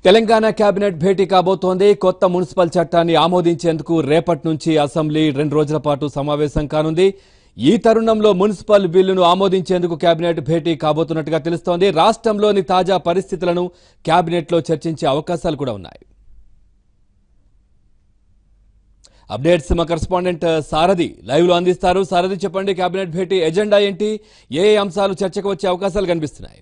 Telangana cabinet భేటీ కాబోతోంది కొత్త మున్సిపల్ చట్టాన్ని ఆమోదించేందుకు రేపటి నుంచి అసెంబ్లీ రెండు రోజుల పాటు సమావేశం కానుంది ఈ తరుణంలో మున్సిపల్ బిల్లును ఆమోదించేందుకు కేబినెట్ భేటీ కాబోతున్నట్టుగా తెలుస్తోంది రాష్ట్రంలోని తాజా పరిస్థితులను కేబినెట్లో చర్చించే అవకాశాలు కూడా ఉన్నాయి అప్డేట్స్ మా కరెస్పాండెంట్ సారథి లైవ్ లో అందిస్తారు సారథి చెప్పండి కేబినెట్ భేటీ ఎజెండా ఏంటి ఏ ఏ అంశాలు చర్చకు వచ్చే అవకాశాలు కనిపిస్తున్నాయి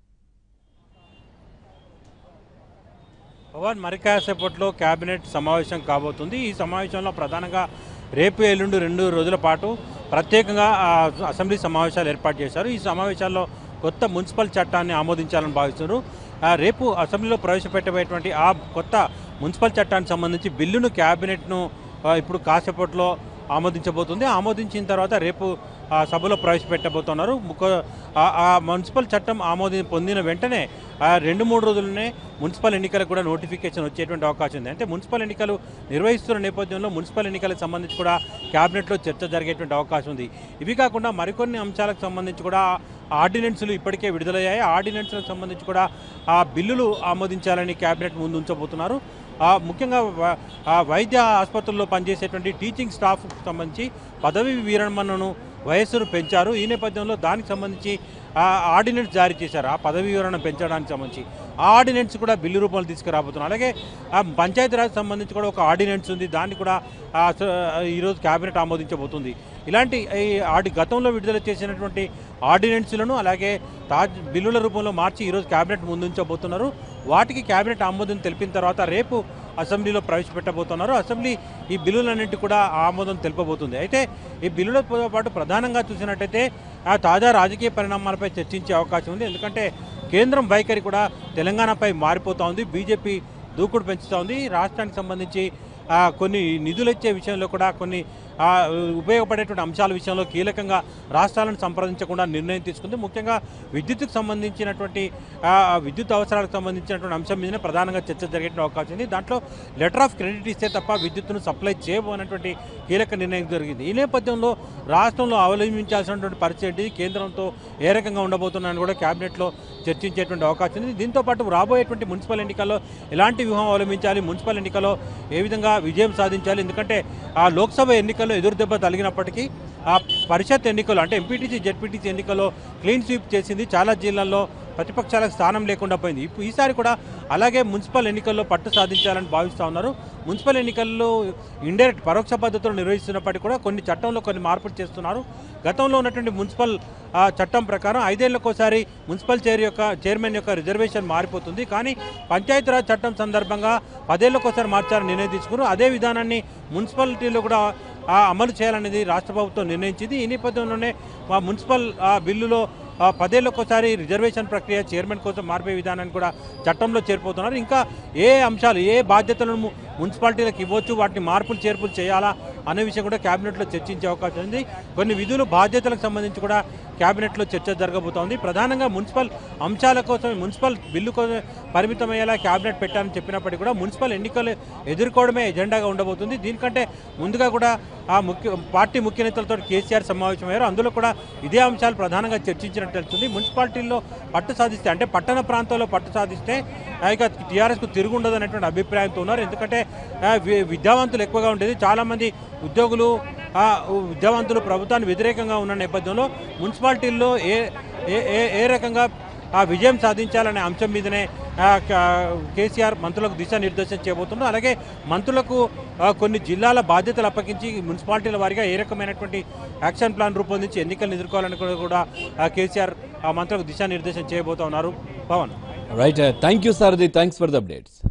పవన్ మరి కాసేపట్లో కేబినెట్ సమావేశం కాబోతుంది ఈ సమావేశంలో ప్రధానంగా రేపు ఎల్లుండి రెండు రోజుల పాటు ప్రత్యేకంగా ఆ, అసెంబ్లీ సమావేశాలు ఏర్పాటు చేశారు ఈ సమావేశాల్లో కొత్త మున్సిపల్ చట్టాన్ని ఆమోదించాలని భావిస్తున్నారు ఆ, రేపు అసెంబ్లీలో ప్రవేశపెట్టబోయేటువంటి ఆ కొత్త మున్సిపల్ చట్టానికి సంబంధించి బిల్లును కేబినెట్ను ఆ, ఇప్పుడు కాసేపట్లో ఆమోదించబోతుంది ఆమోదించిన తర్వాత రేపు ఆ, సభలో ప్రవేశపెట్టబోతున్నారు ముఖ ఆ- ఆ మున్సిపల్ చట్టం ఆమోదం పొందిన వెంటనే ఆ రెండు మూడు రోజుల్లోనే మున్సిపల్ ఎన్నికలకు కూడా నోటిఫికేషన్ వచ్చేటువంటి అవకాశం ఉంది అంటే మున్సిపల్ ఎన్నికలు నిర్వహిస్తున్న నేపథ్యంలో మున్సిపల్ ఎన్నికలకు సంబంధించి కూడా క్యాబినెట్లో చర్చ జరిగేటువంటి అవకాశం ఉంది ఇవి కాకుండా మరికొన్ని అంశాలకు సంబంధించి కూడా ఆర్డినెన్స్లు ఇప్పటికే విడుదలయ్యాయి ఆర్డినెన్స్లకు సంబంధించి కూడా ఆ బిల్లులు ఆమోదించాలని క్యాబినెట్ ముందు ఉంచబోతున్నారు ఆ ముఖ్యంగా వ- ఆ వైద్య ఆసుపత్రుల్లో పనిచేసేటువంటి టీచింగ్ స్టాఫ్కి సంబంధించి పదవి విరమణను వయస్సును పెంచారు ఈ నేపథ్యంలో దానికి సంబంధించి ఆ ఆర్డినెన్స్ జారీ చేశారు ఆ పదవి వివరణ పెంచడానికి సంబంధించి ఆ ఆర్డినెన్స్ కూడా బిల్లు రూపంలో తీసుకురాబోతున్నారు అలాగే ఆ పంచాయతీరాజ్ సంబంధించి కూడా ఒక ఆర్డినెన్స్ ఉంది దాన్ని కూడా ఆ, స- ఈరోజు కేబినెట్ ఆమోదించబోతుంది ఇలాంటి ఈ ఆడి గతంలో విడుదల చేసినటువంటి ఆర్డినెన్స్లను అలాగే తాజ్ బిల్లుల రూపంలో మార్చి ఈరోజు కేబినెట్ ముందుంచబోతున్నారు వాటికి కేబినెట్ ఆమోదం తెలిపిన తర్వాత రేపు అసెంబ్లీలో ప్రవేశపెట్టబోతున్నారు అసెంబ్లీ ఈ బిల్లులన్నింటి కూడా ఆమోదం తెలుపబోతుంది అయితే ఈ బిల్లులతో పాటు ప్రధానంగా చూసినట్టయితే ఆ తాజా రాజకీయ పరిణామాలపై చర్చించే అవకాశం ఉంది ఎందుకంటే కేంద్రం వైఖరి కూడా తెలంగాణపై మారిపోతూ ఉంది బీజేపీ దూకుడు పెంచుతూ ఉంది రాష్ట్రానికి సంబంధించి ఆ, కొన్ని నిధులు ఇచ్చే విషయంలో కూడా కొన్ని ఆ, ఉపయోగపడేటువంటి అంశాల విషయంలో కీలకంగా రాష్ట్రాలను సంప్రదించకుండా నిర్ణయం తీసుకుంది ముఖ్యంగా విద్యుత్తుకు సంబంధించినటువంటి ఆ, విద్యుత్ అవసరాలకు సంబంధించినటువంటి అంశం మీదనే ప్రధానంగా చర్చ జరిగే అవకాశం ఉంది దాంట్లో లెటర్ ఆఫ్ క్రెడిట్ ఇస్తే తప్ప విద్యుత్తును సప్లై చేయబోనటువంటి కీలక నిర్ణయం జరిగింది ఈ నేపథ్యంలో రాష్ట్రంలో అవలంబించాల్సినటువంటి పరిస్థితి ఏంటి కేంద్రంతో ఏ రకంగా ఉండబోతున్నాయని కూడా కేబినెట్లో చర్చించేటువంటి అవకాశం ఉంది దీంతో పాటు రాబోయేటువంటి మున్సిపల్ ఎన్నికల్లో ఎలాంటి వ్యూహం అవలంబించాలి మున్సిపల్ ఎన్నికల్లో ఏ విధంగా విజయం సాధించాలి ఎందుకంటే ఆ లోక్సభ ఎన్నికల్లో ఎదురుదెబ్బ తగిలినప్పటికీ ఆ పరిషత్ ఎన్నికలు అంటే ఎంపీటీసీ జెడ్పీటీసీ ఎన్నికల్లో క్లీన్ స్వీప్ చేసింది చాలా జిల్లాల్లో ప్రతిపక్షాలకు స్థానం లేకుండా పోయింది ఇప్పుడు ఈసారి కూడా అలాగే మున్సిపల్ ఎన్నికల్లో పట్టు సాధించాలని భావిస్తూ ఉన్నారు మున్సిపల్ ఎన్నికల్లో ఇండైరెక్ట్ పరోక్ష పద్ధతులు నిర్వహిస్తున్నప్పటికీ కూడా కొన్ని చట్టంలో కొన్ని మార్పులు చేస్తున్నారు గతంలో ఉన్నటువంటి మున్సిపల్ ఆ, చట్టం ప్రకారం ఐదేళ్లకోసారి మున్సిపల్ చైర్ యొక్క చైర్మన్ యొక్క రిజర్వేషన్ మారిపోతుంది కానీ పంచాయతీరాజ్ చట్టం సందర్భంగా పదేళ్లకోసారి మార్చాలని నిర్ణయం తీసుకున్నారు అదే విధానాన్ని మున్సిపాలిటీలో కూడా ఆ, అమలు చేయాలనేది రాష్ట్ర ప్రభుత్వం నిర్ణయించింది ఈ నేపథ్యంలోనే మా మున్సిపల్ ఆ, బిల్లులో ఆ, పదేళ్లకోసారి రిజర్వేషన్ ప్రక్రియ చైర్మన్ కోసం మార్పే విధానాన్ని కూడా చట్టంలో చేరిపోతున్నారు ఇంకా ఏ అంశాలు ఏ బాధ్యతలను ము- మున్సిపాలిటీలకు ఇవ్వచ్చు వాటిని మార్పులు చేర్పులు చేయాలా అనే విషయం కూడా కేబినెట్లో చర్చించే అవకాశం ఉంది కొన్ని విధులు బాధ్యతలకు సంబంధించి కూడా కేబినెట్లో చర్చ జరగబోతోంది ప్రధానంగా మున్సిపల్ అంశాల కోసం మున్సిపల్ బిల్లు కోసం పరిమితమయ్యేలా కేబినెట్ పెట్టాలని చెప్పినప్పటికీ కూడా మున్సిపల్ ఎన్నికలు ఎదుర్కోవడమే ఎజెండాగా ఉండబోతుంది దీనికంటే ముందుగా కూడా ఆ ముఖ్య పార్టీ ముఖ్య నేతలతో కేసీఆర్ సమావేశమయ్యారు అందులో కూడా ఇదే అంశాలు ప్రధానంగా చర్చించినట్టు తెలుస్తుంది మున్సిపాలిటీల్లో పట్టు సాధిస్తే అంటే పట్టణ ప్రాంతాల్లో పట్టు సాధిస్తే ఆ, ఇక టీఆర్ఎస్కు తిరుగుండదు అనేటువంటి అభిప్రాయంతో ఉన్నారు ఎందుకంటే ఆ, వి- విద్యావంతులు ఎక్కువగా ఉండేది చాలామంది ఉద్యోగులు ఆ, విద్యావంతులు ప్రభుత్వానికి వ్యతిరేకంగా ఉన్న నేపథ్యంలో మున్సిపాలిటీల్లో ఏ ఏ ఏ- ఏ రకంగా ఆ విజయం సాధించాలనే అంశం మీదనే ఆ, క- కేసీఆర్ మంత్రులకు దిశానిర్దేశం చేయబోతున్నారు అలాగే మంత్రులకు ఆ, కొన్ని జిల్లాల బాధ్యతలు అప్పగించి మున్సిపాలిటీల వారిగా ఏ రకమైనటువంటి యాక్షన్ ప్లాన్ రూపొందించి ఎన్నికలు ఎదుర్కోవాలని కూడా- కూడా ఆ, కేసీఆర్ ఆ మంత్రులకు దిశానిర్దేశం చేయబోతా ఉన్నారు Pawan right thank you Sarathi thanks for the updates